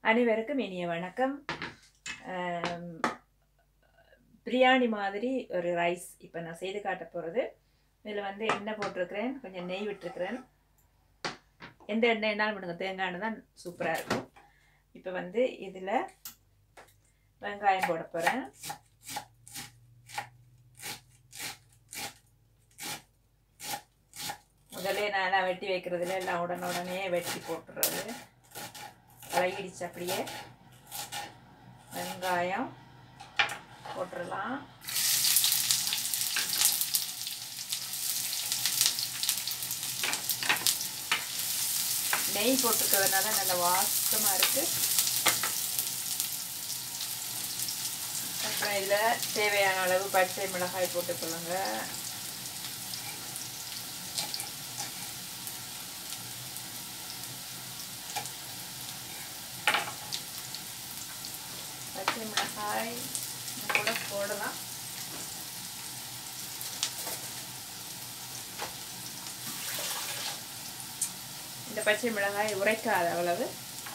அனைவருக்கும் இனிய வணக்கம் ஆம், பிரியாணி மாதிரி ஒரு ரைஸ் இப்போ நான் செய்து காட்ட போகிறது இதில் வந்து எண்ணெய் போட்டிருக்கிறேன் கொஞ்சம் நெய் விட்டுருக்கிறேன் எந்த எண்ணெய் என்னாலும் விடுங்க தேங்காய் எண்ணெய் தான் சூப்பராக இருக்கும் இப்போ வந்து இதில் வெங்காயம் போட போகிறேன் முதல்ல நான் எல்லாம் வெட்டி வைக்கிறதுல எல்லாம் உடனே உடனே வெட்டி போட்டுறது பழகிடுச்சு அப்படியே வெங்காயம் போட்டுடலாம் நெய் போட்டுருக்கிறதுனால நல்ல வாசமாக இருக்குது அப்புறம் இதில் தேவையான அளவு பச்சை மிளகாய் போட்டுக்கொள்ளுங்க பச்சை மிளகாய் இது கூட போடலாம் இந்த பச்சை மிளகாய் உரைக்காத அவ்வளவு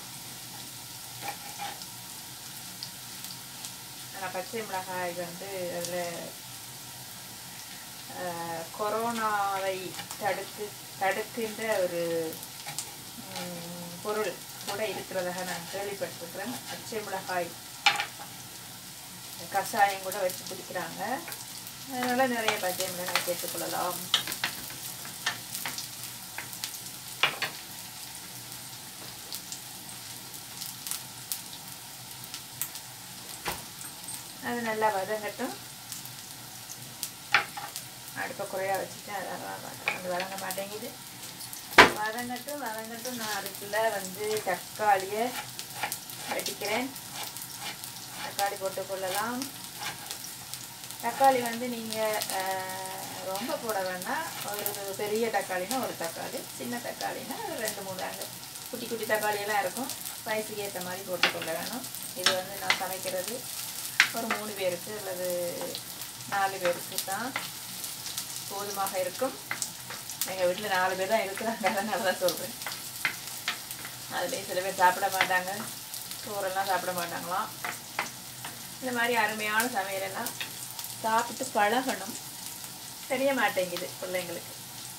ஆனால் பச்சை மிளகாய் வந்து அதில் கொரோனாவை தடுத்து தடுக்கின்ற ஒரு ம், பொருள் கூட இருக்கிறதாக நான் கேள்விப்பட்டிருக்கிறேன் பச்சை மிளகாய் கஷாயம் கூட வச்சு குடிக்கிறாங்க அதனால் நிறைய பச்சை மிளகாய் சேர்த்துக்கொள்ளலாம் அது நல்லா வதங்கட்டும் அடுப்பை குறையாக வச்சுட்டு அதெல்லாம் அது வதங்க மாட்டேங்குது வதங்கட்டும் வதங்கட்டும் நான் அதுக்குள்ளே வந்து தக்காளியை வெட்டிக்கிறேன் தக்காளி போட்டுக்கொள்ளலாம் தக்காளி வந்து நீங்கள் ரொம்ப போட வேண்டாம் ஒரு பெரிய தக்காளினா ஒரு தக்காளி சின்ன தக்காளினா ஒரு ரெண்டு மூணு அங்கே குட்டி குட்டி தக்காளியெல்லாம் இருக்கும் ஸ்பைஸுக்கு ஏற்ற மாதிரி போட்டுக்கொள்ள வேணும் இது வந்து நான் சமைக்கிறது ஒரு மூணு பேருக்கு அல்லது நாலு பேருக்கு தான் போதுமாக இருக்கும் எங்கள் வீட்டில் நாலு பேர் தான் இருக்கிறாங்க அதனால தான் சொல்கிறேன் அதுலேயும் சில பேர் சாப்பிட மாட்டாங்க சோறெல்லாம் சாப்பிட மாட்டாங்களாம் இந்த மாதிரி அருமையான சமையலெல்லாம் சாப்பிட்டு பழகணும் தெரிய மாட்டேங்குது பிள்ளைங்களுக்கு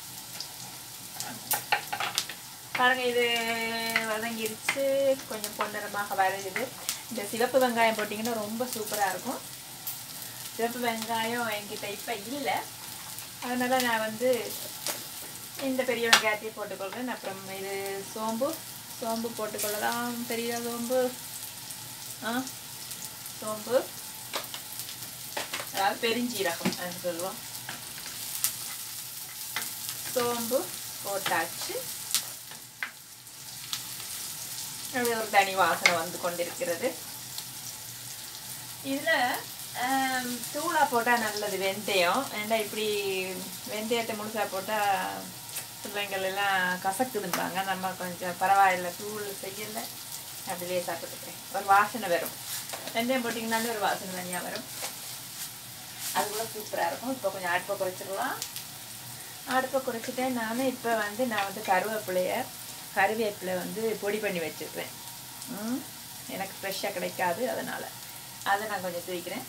பாருங்க இது வதங்கிருச்சு கொஞ்சம் பொன்னிறமாக வருது இந்த சிவப்பு வெங்காயம் போட்டிங்கன்னா ரொம்ப சூப்பராக இருக்கும் சிவப்பு வெங்காயம் என்கிட்ட இப்போ இல்லை அதனால் நான் வந்து இந்த பெரிய வெங்காயத்தையும் போட்டுக்கொள்கிறேன் அப்புறம் இது சோம்பு சோம்பு போட்டுக்கொள்ளலாம் பெரிய சோம்பு ஆ சோம்பு அதாவது பெருஞ்சீரகம் அது சொல்லுவோம் சோம்பு போட்டாச்சு அப்படி ஒரு தனி வாசனை வந்து கொண்டிருக்கிறது இதில் தூளா போட்டால் நல்லது வெந்தயம் ஏண்டா இப்படி வெந்தயத்தை முழுசாக போட்டால் பிள்ளைங்கள் எல்லாம் கசக்குதும்பாங்க நம்ம கொஞ்சம் பரவாயில்ல தூள் செய்யலை அப்படியே சாப்பிட்டுக்கிறேன் ஒரு வாசனை வரும் வெந்தயம் போட்டிங்கனாலே ஒரு வாசனை தனியாக வரும் அது கூட சூப்பராக இருக்கும் இப்போ கொஞ்சம் அடுப்பை குறைச்சிடலாம் அடுப்பை குறைச்சிட்டேன் நான் இப்போ வந்து நான் வந்து கருவேப்பிலைய கருவேப்பிலை வந்து பொடி பண்ணி வச்சுருக்கிறேன் ம், எனக்கு ஃப்ரெஷ்ஷாக கிடைக்காது அதனால் அதை நான் கொஞ்சம் தூக்கிறேன்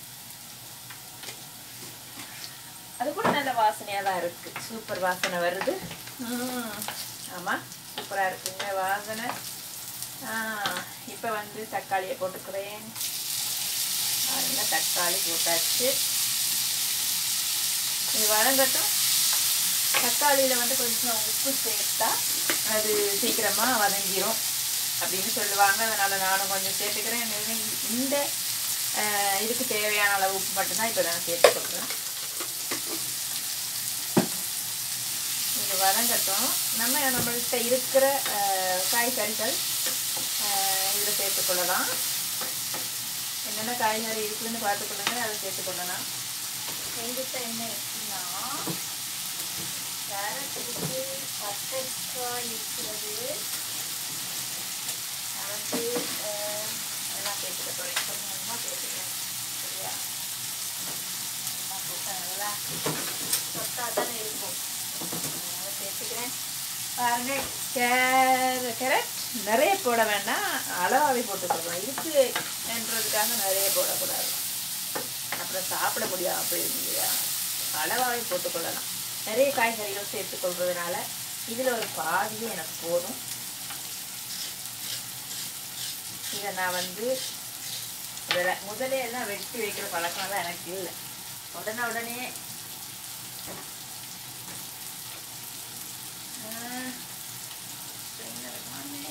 அது கூட நல்ல வாசனையாக தான் இருக்குது சூப்பர் வாசனை வருது ம், ஆமாம் சூப்பராக இருக்குங்க வாசனை இப்போ வந்து தக்காளியை போட்டுக்கிறேன் அதனால தக்காளி போட்டாச்சு இது வதங்கட்டும் தக்காளியில் வந்து கொஞ்சம் உப்பு சேர்த்தா அது சீக்கிரமாக வதங்கிரும் அப்படின்னு சொல்லுவாங்க அதனால் நானும் கொஞ்சம் சேர்த்துக்கிறேன் இது இந்த அஹ், இதுக்கு தேவையான அளவு உப்பு மட்டும்தான் இப்போ நான் சேர்த்துக்கொள்கிறேன் இது வதங்கட்டும் நம்ம நம்மள்கிட்ட இருக்கிற அஹ், காய்கறிகள் இதில் சேர்த்துக்கொள்ளலாம் என்னென்ன காய்கறி இருக்குதுன்னு பார்த்துக்கொள்ளுங்க அதை சேர்த்துக்கொள்ளலாம் எங்கிட்ட என்ன இருக்குன்னா கேரட் இருக்கு கத்திரிக்காய் இருக்கிறது நான் வந்து அஹ், எல்லாம் சேர்த்துக்க போகிறேன் கொஞ்சம் கொஞ்சமாக சேர்த்துக்கிறேன் சரியா எல்லாம் போட்டு நல்லா சொத்தா தானே இருக்கும் அதனால சேர்த்துக்கிறேன் பாருங்க கேர கேரட் நிறைய போட வேண்டாம் அளவாகவே போட்டுக்கொள்ளலாம் இருக்கு என்றதுக்காக நிறைய போடக்கூடாது அப்புறம் சாப்பிட முடியாது அப்படி இல்லையா அளவாகவே போட்டுக்கொள்ளலாம் நிறைய காய்கறிகள் சேர்த்துக்கொள்றதுனால இதில் ஒரு பாதியே எனக்கு போதும் இதை நான் வந்து முதல்ல முதலே எல்லாம் வெட்டி வைக்கிற பழக்கம்லாம் எனக்கு இல்லை உடனே உடனே ஆஹ், என்ன காணுமே?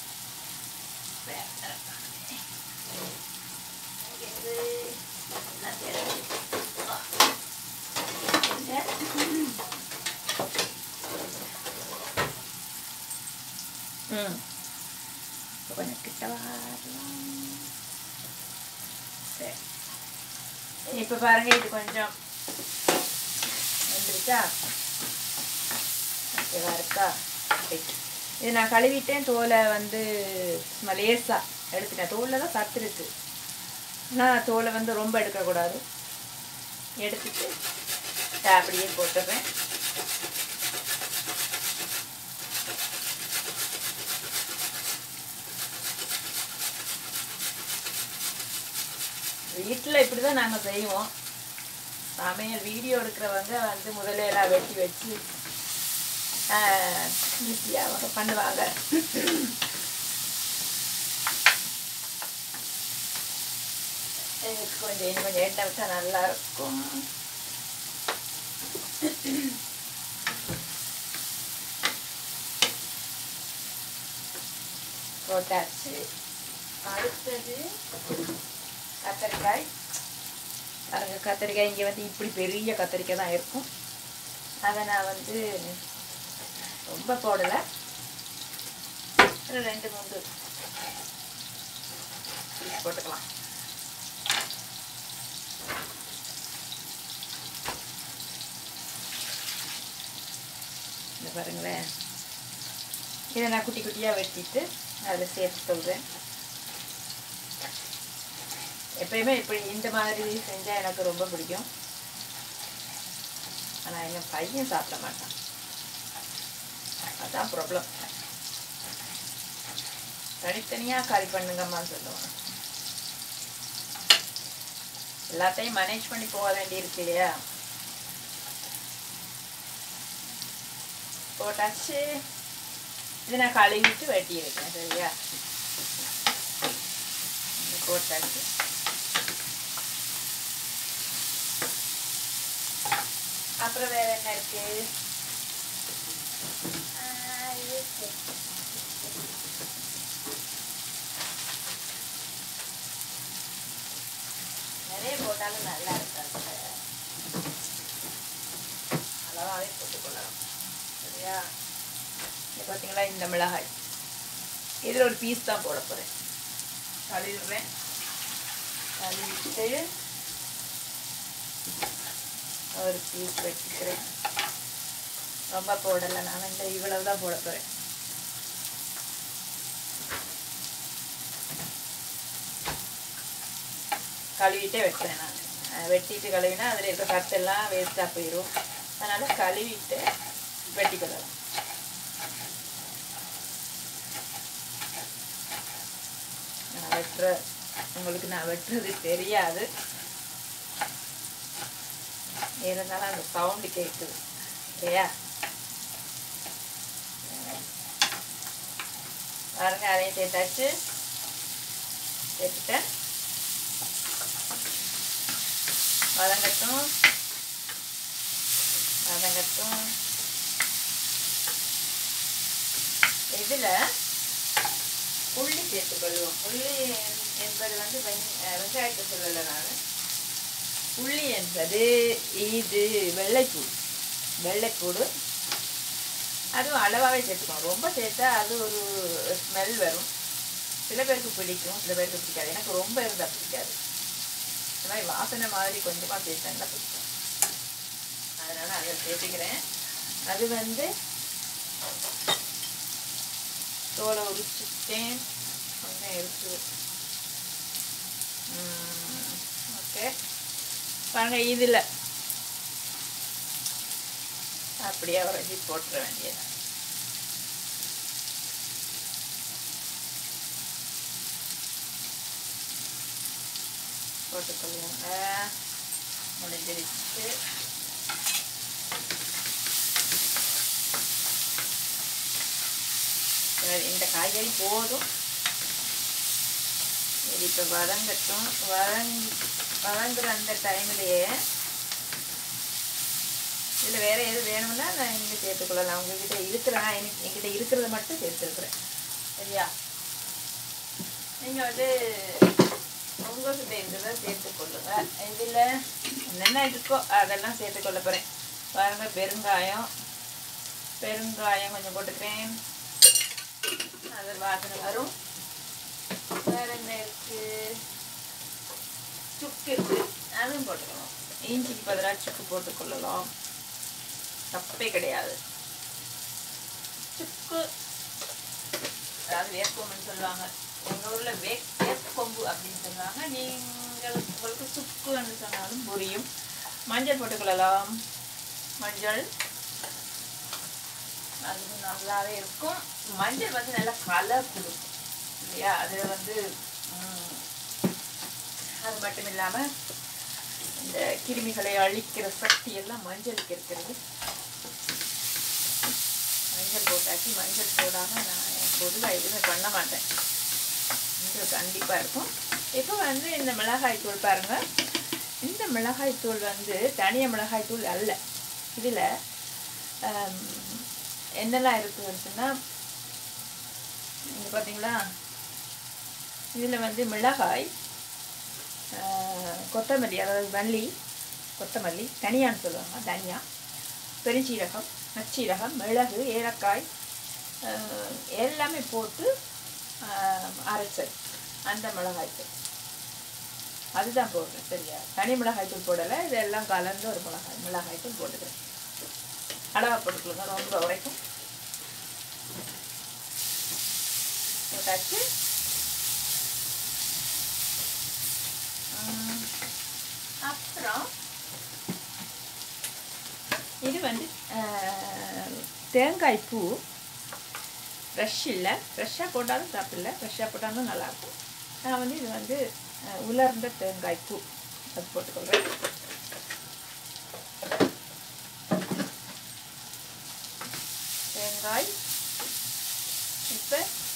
வேற காணுமே. இங்க இருந்து எல்லாத்தையும் எடுத்து. ஆ. இங்க. ம் இப்ப கொஞ்சம் கிட்ட வரலாம் சரி இப்போ பாருங்க இது கொஞ்சம் வந்துருச்சா ஓகேவா இருக்கா ரைட். இது நான் கழுவிட்டேன் தோலை வந்து சும்மா லேசாக எடுத்துட்டேன் தோலில் தான் சத்து இருக்கு ஆனால் தோலை வந்து ரொம்ப எடுக்கக்கூடாது எடுத்துட்டு இதை அப்படியே போட்டுடுறேன் வீட்டில் இப்படி தான் நாங்கள் செய்வோம் சமையல் வீடியோ எடுக்கிறவங்க வந்து முதல்ல எல்லாம் வெட்டி வச்சு ஈஸியாக பண்ணுவாங்க எனக்கு கொஞ்சம் இன்னும் கொஞ்சம் எண்ணெய் வச்சா நல்லா இருக்கும் போட்டாச்சு அடுத்தது கத்தரிக்காய் பாருங்க கத்தரிக்காய் இங்கே வந்து இப்படி பெரிய கத்தரிக்காய் தான் இருக்கும் அதை நான் வந்து ரொம்ப போடலை ஒரு ரெண்டு மூணு piece போட்டுக்கலாம் இந்த பாருங்களேன் இதை நான் குட்டி குட்டியாக வெட்டிட்டு அதில் சேர்த்து சொல்கிறேன் எப்பயுமே இப்படி இந்த மாதிரி செஞ்சால் எனக்கு ரொம்ப பிடிக்கும் ஆனால் எங்கள் பையன் சாப்பிட மாட்டான் அதான் ப்ராப்ளம் தனித்தனியாக காலி பண்ணுங்கம்மான்னு சொல்லுவாங்க எல்லாத்தையும் மேனேஜ் பண்ணி போக வேண்டியிருக்கு இல்லையா போட்டாச்சு இதை நான் கழுவிட்டு வெட்டி வைக்கிறேன் சரியா இது போட்டாச்சு அப்புறம் வேற என்ன இருக்கு ஆ, இருக்கு. நிறைய போட்டாலும் நல்லா இருக்காது அளவாகவே போட்டுக்கொள்ளலாம் சரியா இது பார்த்தீங்களா இந்த மிளகாய் இதில் ஒரு பீஸ் தான் போட போகிறேன் கழுவிடுறேன் கழுவிட்டு ஒரு பீஸ் வச்சுக்கிறேன் ரொம்ப போடலை நான் இந்த இவ்வளவு தான் போட போகிறேன் கழுவிட்டே வெட்டுறேன் நான் அஹ் வெட்டிட்டு கழுவினா அதில் இருக்க கட்டெல்லாம் வேஸ்ட்டாக போயிடும் அதனால் கழுவிட்டு வெட்டிக்கொள்ளலாம் நான் வெட்டுற உங்களுக்கு நான் வெட்டுறது தெரியாது இருந்தாலும் அந்த சவுண்டு கேட்குது இல்லையா பாருங்க அதையும் சேர்த்தாச்சு சேர்த்துட்டேன் வதங்கட்டும் வதங்கட்டும் இதில் புள்ளி சேர்த்துக்கொள்வோம் புள்ளி என்பது வந்து வெங்- அஹ் வெங்காயத்தை சொல்லலை நான் புள்ளி என்பது இது வெள்ளைப்பூடு வெள்ளைப்பூடு அதுவும் அளவாகவே சேர்த்துக்கணும் ரொம்ப சேர்த்தா அது ஒரு ஸ்மெல் வரும் சில பேருக்கு பிடிக்கும் சில பேருக்கு பிடிக்காது எனக்கு ரொம்ப இருந்தால் பிடிக்காது இந்த மாதிரி வாசனை மாதிரி கொஞ்சமாக சேர்த்தாங்கன்னா பிடிக்கும் அதனால் அதை சேர்த்துக்கிறேன் அது வந்து தோலை உரிச்சுட்டேன் கொஞ்சம் இருக்குது ஓகே பாருங்க இதில் அப்படியே உரைச்சி போட்டுற வேண்டியது போட்டுக்கொள்ளுங்க முடிஞ்சிருச்சு சரி, இந்த காய்கறி போதும் இது இப்போ வதங்கட்டும் வதங் வதங்குற அந்த டைம்லேயே இதில் வேறு எது வேணும்னா நான் நீங்கள் சேர்த்துக்கொள்ளலாம் உங்ககிட்ட இருக்கிற நான் எனக்கு என்கிட்ட இருக்கிறத மட்டும் சேர்த்துருக்குறேன் சரியா நீங்கள் வந்து உங்கள்கிட்ட இருந்ததை சேர்த்துக்கொள்ளுங்க இதில் என்னென்ன இருக்கோ அதெல்லாம் சேர்த்துக்கொள்ள போகிறேன் பாருங்க பெருங்காயம் பெருங்காயம் கொஞ்சம் போட்டுக்கிறேன் அது வாசனை வரும் வேற என்ன இருக்கு சுக்கு இருக்கு அதுவும் போட்டுக்கணும் இஞ்சிக்கு பதிலாக சுக்கு போட்டுக்கொள்ளலாம் தப்பே கிடையாது சுக்கு அதாவது வேப்பம்புன்னு சொல்லுவாங்க எங்கள் ஊரில் வே வேப்பம்பு அப்படின்னு சொல்லுவாங்க நீங்கள் உங்களுக்கு சுக்குன்னு சொன்னாலும் புரியும் மஞ்சள் போட்டுக்கொள்ளலாம் மஞ்சள் அது நல்லாவே இருக்கும் மஞ்சள் வந்து நல்லா கலர் கொடுக்கும் இல்லையா அது வந்து ம், அது மட்டும் இல்லாமல் இந்த கிருமிகளை அழிக்கிற சக்தி எல்லாம் மஞ்சளுக்கு இருக்கிறது மஞ்சள் போட்டாச்சு மஞ்சள் போடாமல் நான் பொதுவாக எதுவுமே பண்ண மாட்டேன் மஞ்சள் கண்டிப்பாக இருக்கும் இப்போ வந்து இந்த மிளகாய் தூள் பாருங்க இந்த மிளகாய் தூள் வந்து தனிய மிளகாய் தூள் அல்ல இதில் என்னெல்லாம் இருக்குதுன்னு சொன்னால் இங்கே பார்த்தீங்களா இதில் வந்து மிளகாய் ஆஹ், கொத்தமல்லி அதாவது மல்லி கொத்தமல்லி தனியான்னு சொல்லுவாங்க தனியா பெருஞ்சீரகம் நச்சீரகம் மிளகு ஏலக்காய் ஆஹ், எல்லாமே போட்டு ஆஹ், அரைச்சது அந்த மிளகாய் தூள் அதுதான் போடுறேன் சரியா தனி மிளகாய் தூள் போடலை இதெல்லாம் கலந்து ஒரு மிளகாய் மிளகாய் தூள் போட்டுக்கிறேன் அளவாக போட்டுக்கலுங்க ரொம்ப உரைக்கும் போட்டாச்சு உம், அப்புறம் இது வந்து ஆஹ், தேங்காய் பூ ஃப்ரெஷ் இல்லை ஃப்ரெஷ்ஷாக போட்டாலும் தப்பில்லை ஃப்ரெஷ்ஷாக போட்டாலும் நல்லாயிருக்கும் நான் வந்து இது வந்து ஆஹ், உலர்ந்த தேங்காய் பூ அது போட்டுக்கொள்கிறேன் தேங்காய் இப்போ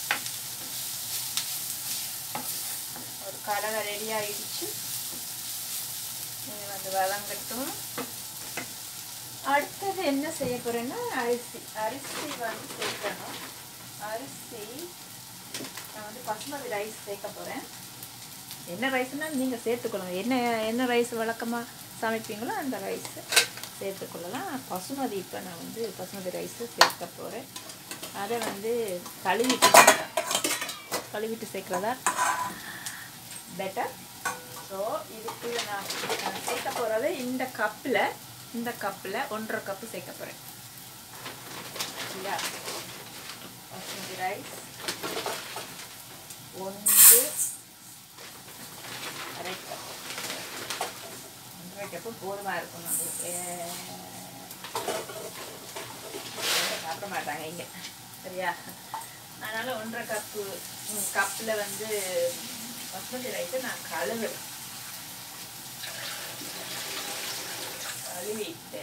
ஒரு கடலை ரெடி ஆயிடுச்சு இது வந்து வதங்கட்டும் அடுத்தது என்ன செய்ய போறேன்னா அரிசி அரிசி வந்து சேர்க்கணும் அரிசி நான் வந்து பசுமதி ரைஸ் சேர்க்க போகிறேன் என்ன ரைஸ்னா நீங்கள் சேர்த்துக்கொள்ளலாம் என்ன என்ன ரைஸ் வழக்கமாக சமைப்பீங்களோ அந்த ரைஸ் சேர்த்துக்கொள்ளலாம் பசுமதி இப்போ நான் வந்து பசுமதி ரைஸு சேர்க்க போகிறேன் அதை வந்து கழுவிட்டு கழுவிட்டு சேர்க்குறதா பெட்டர் ஸோ இதுக்கு நான் நான் சேர்க்க போகிறது இந்த கப்பில் இந்த கப்பில் ஒன்றரை கப்பு சேர்க்க போகிறேன் சரியா பசுமதி ரைஸ் ஒன்று அரை கப் ஒன்றரை கப்பு போதுமாக இருக்கும் நம்மளுக்கு ரொம்ப சாப்பிட மாட்டாங்க இங்கே சரியா அதனால் ஒன்றரை கப்பு கப்பில் வந்து பசுமதி ரைஸை நான் கழுவுறேன் கழுவிட்டு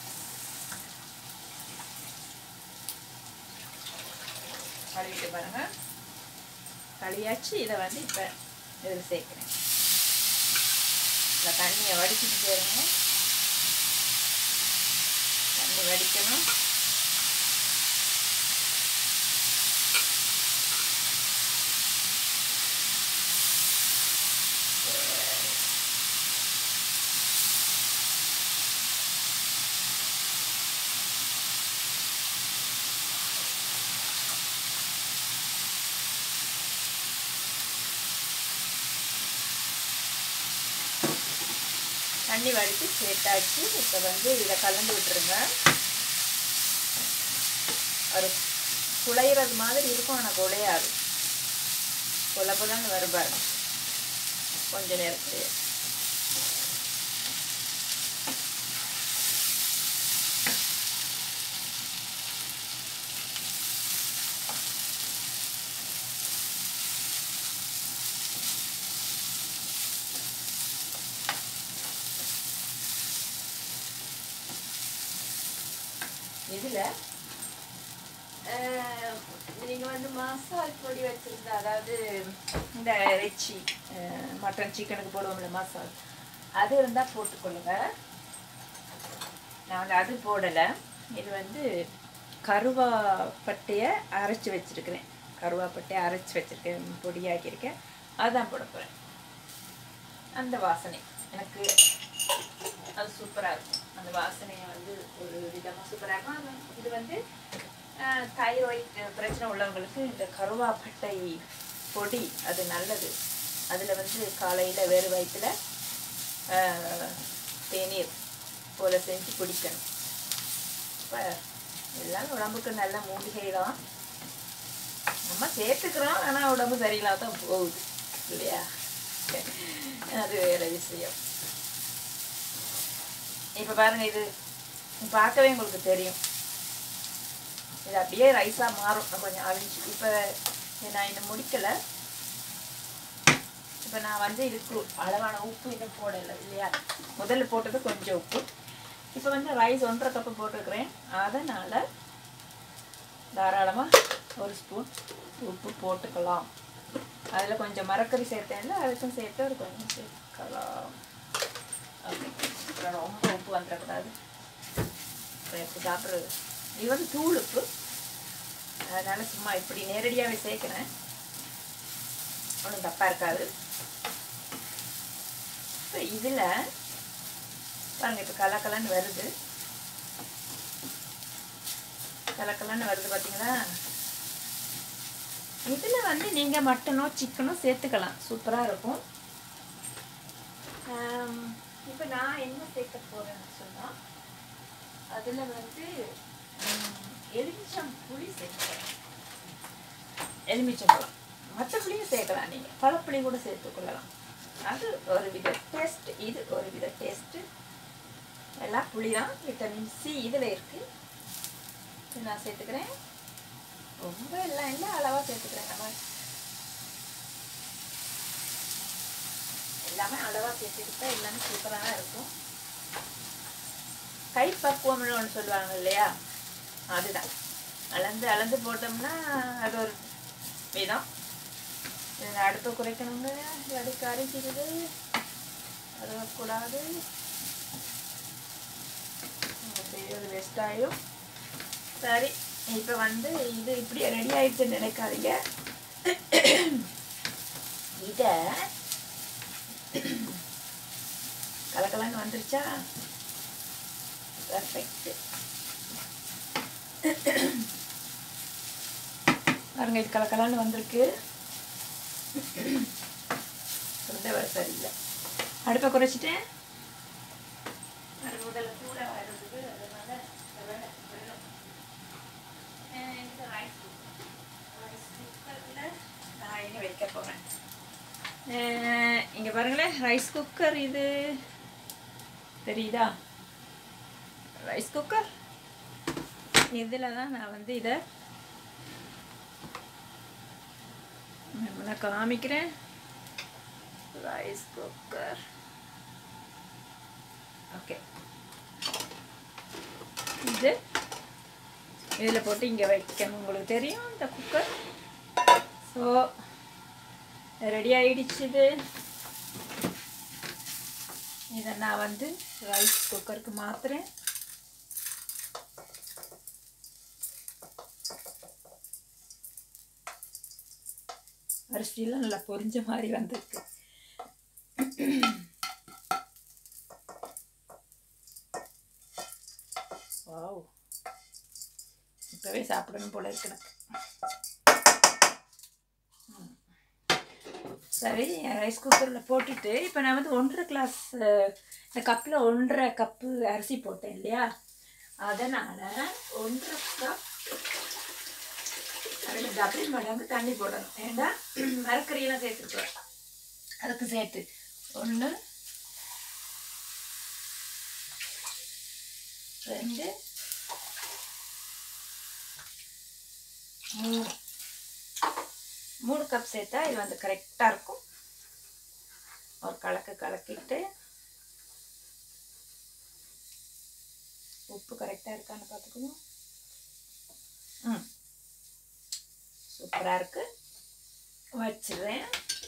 கழுவிட்டு பாருங்க கழுவியாச்சு இதை வந்து இப்போ இதில் சேர்க்குறேன் இந்த தண்ணியை வடிச்சிட்டு சேருங்க தண்ணி வடிக்கணும் தண்ணி வடித்து சேர்த்தாச்சு இப்போ வந்து இதில் கலந்து விட்டுருங்க ஒரு குழையிறது மாதிரி இருக்கும் ஆனால் குழையாது புல புலன்னு வரும் பாருங்க கொஞ்ச நேரத்துலேயே இதில் நீங்கள் வந்து மசால் பொடி வச்சுருந்தா அதாவது இந்த இறைச்சி அஹ், மட்டன் சிக்கனுக்கு போடுவோம்ல மசால் அது இருந்தால் போட்டுக்கொள்ளுங்க நான் வந்து அது போடலை இது வந்து கருவாப்பட்டையை அரைச்சி வச்சுருக்கிறேன் கருவாப்பட்டையை அரைச்சி வச்சுருக்கேன் பொடியாக்கியிருக்கேன் அதான் போட போகிறேன் அந்த வாசனை எனக்கு அது சூப்பராக இருக்கும் அந்த வாசனையை வந்து ஒரு விதமாக சூப்பராக இருக்கும் அது- இது வந்து தைராய்டு பிரச்சனை உள்ளவங்களுக்கு இந்த கருவாப்பட்டை பொடி அது நல்லது அதில் வந்து காலையில் வேறு வயிற்றில் தேநீர் போல செஞ்சு குடிக்கணும் இப்போ எல்லாம் உடம்புக்கு நல்ல மூலிகை தான் நம்ம சேர்த்துக்கிறோம் ஆனால் உடம்பு சரியில்லாம தான் போகுது இல்லையா அது வேற விஷயம் இப்போ பாருங்க இது பார்க்கவே உங்களுக்கு தெரியும் இது அப்படியே ரைஸாக மாறும் இன்னும் கொஞ்சம் அழிஞ்சு இப்போ நான் இன்னும் முடிக்கலை இப்போ நான் வந்து இதுக்கு அளவான உப்பு இன்னும் போடலை இல்லையா முதல்ல போட்டது கொஞ்சம் உப்பு இப்போ வந்து ரைஸ் ஒன்றரை கப்பு போட்டிருக்கிறேன் அதனால் தாராளமாக ஒரு ஸ்பூன் உப்பு போட்டுக்கலாம் அதில் கொஞ்சம் மரக்கறி சேர்த்தேன்ல அதுக்கும் சேர்த்து ஒரு கொஞ்சம் சேர்க்கலாம் ஓகே அப்புறம் ரொம்ப உப்பு வந்துடக்கூடாது அப்புறம் எப்படி சாப்பிட்றது இது வந்து தூள் உப்பு அதனால சும்மா இப்படி நேரடியாகவே சேர்க்குறேன் ஒன்றும் தப்பாக இருக்காது இப்போ இதில் பாருங்க இப்போ கலக்கலன்னு வருது கலக்கலன்னு வருது பார்த்தீங்களா இதில் வந்து நீங்கள் மட்டனோ சிக்கனோ சேர்த்துக்கலாம் சூப்பராக இருக்கும் இப்போ நான் என்ன சேர்க்க போகிறேன்னு சொன்னால் அதில் வந்து ம், எலுமிச்சம் புளி சேர்க்கிறேன் எலுமிச்சம்பழம் மற்ற புளியும் சேர்க்கலாம் நீங்கள் பழப்புளி கூட சேர்த்துக்கொள்ளலாம் அது ஒரு வித டேஸ்ட் இது ஒரு வித டேஸ்ட்டு எல்லாம் புளி தான் விட்டமின் சி இதில் இருக்குது இது நான் சேர்த்துக்கிறேன் ரொம்ப எல்லாம் இல்லை அளவாக சேர்த்துக்கிறேன் நம்ம எல்லாமே அளவாக சேர்த்துக்கிட்டா எல்லாமே சூப்பராக தான் இருக்கும் கை பக்குவம்னு ஒன்று சொல்லுவாங்க இல்லையா அதுதான் அளந்து அளந்து போட்டோம்னா அது ஒரு விதம் இதில் அடுப்பு குறைக்கணுங்க அடுக்கு அரைக்கிறது அது கூடாது செய்வது வேஸ்ட் ஆகிடும் சரி இப்போ வந்து இது இப்படி ரெடி ஆயிடுச்சுன்னு நினைக்காதீங்க இதை கலக்கலன்னு வந்துருச்சா பர்ஃபெக்ட் பாருங்க இது கலக்கலான்னு வந்திருக்கு சுண்ட வர சரியில்லை அடுப்பை குறைச்சிட்டேன் அது முதல்ல கூட வருது அதனால வெள்ளை வெள்ளம். அஹ் இந்த rice cooker. rice cookerல நான் இனி வைக்க போகிறேன் இங்கே பாருங்களேன் ரைஸ் குக்கர் இது தெரியுதா ரைஸ் குக்கர் இதில் தான் நான் வந்து இதை நான் காமிக்கிறேன் ரைஸ் குக்கர் ஓகே இது இதில் போட்டு இங்கே வைக்கணும் உங்களுக்கு தெரியும் இந்த குக்கர் ஸோ ரெடி ஆயிடுச்சு இது இதை நான் வந்து ரைஸ் குக்கருக்கு மாத்துறேன் அரிசியெல்லாம் நல்லா பொரிஞ்ச மாதிரி வந்திருக்கு வாவ் இப்போவே சாப்பிடணும் போல இருக்கு எனக்கு ம். சரி ரைஸ் குக்கரில் போட்டுட்டு இப்போ நான் வந்து ஒன்றரை கிளாஸ் இந்த கப்பில் ஒன்றரை கப்பு அரிசி போட்டேன் இல்லையா அதனால் ஒன்றரை கப் ரெண்டு டபுள் மடங்கு தண்ணி போடணும் ஏண்டா மரக்கறியெல்லாம் சேர்த்துருக்கோம் அதுக்கு சேர்த்து ஒன்று ரெண்டு மூணு மூணு கப் சேர்த்தா இது வந்து கரெக்டாக இருக்கும் ஒரு கலக்கு கலக்கிட்டு உப்பு கரெக்டாக இருக்கான்னு பார்த்துக்கணும் ம் சூப்பராக இருக்கு வச்சிடுறேன்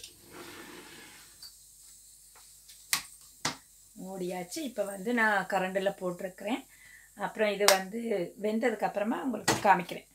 மூடியாச்சு இப்போ வந்து நான் கரண்டில் போட்டிருக்கிறேன் அப்புறம் இது வந்து வெந்ததுக்கு அப்புறமா உங்களுக்கு காமிக்கிறேன்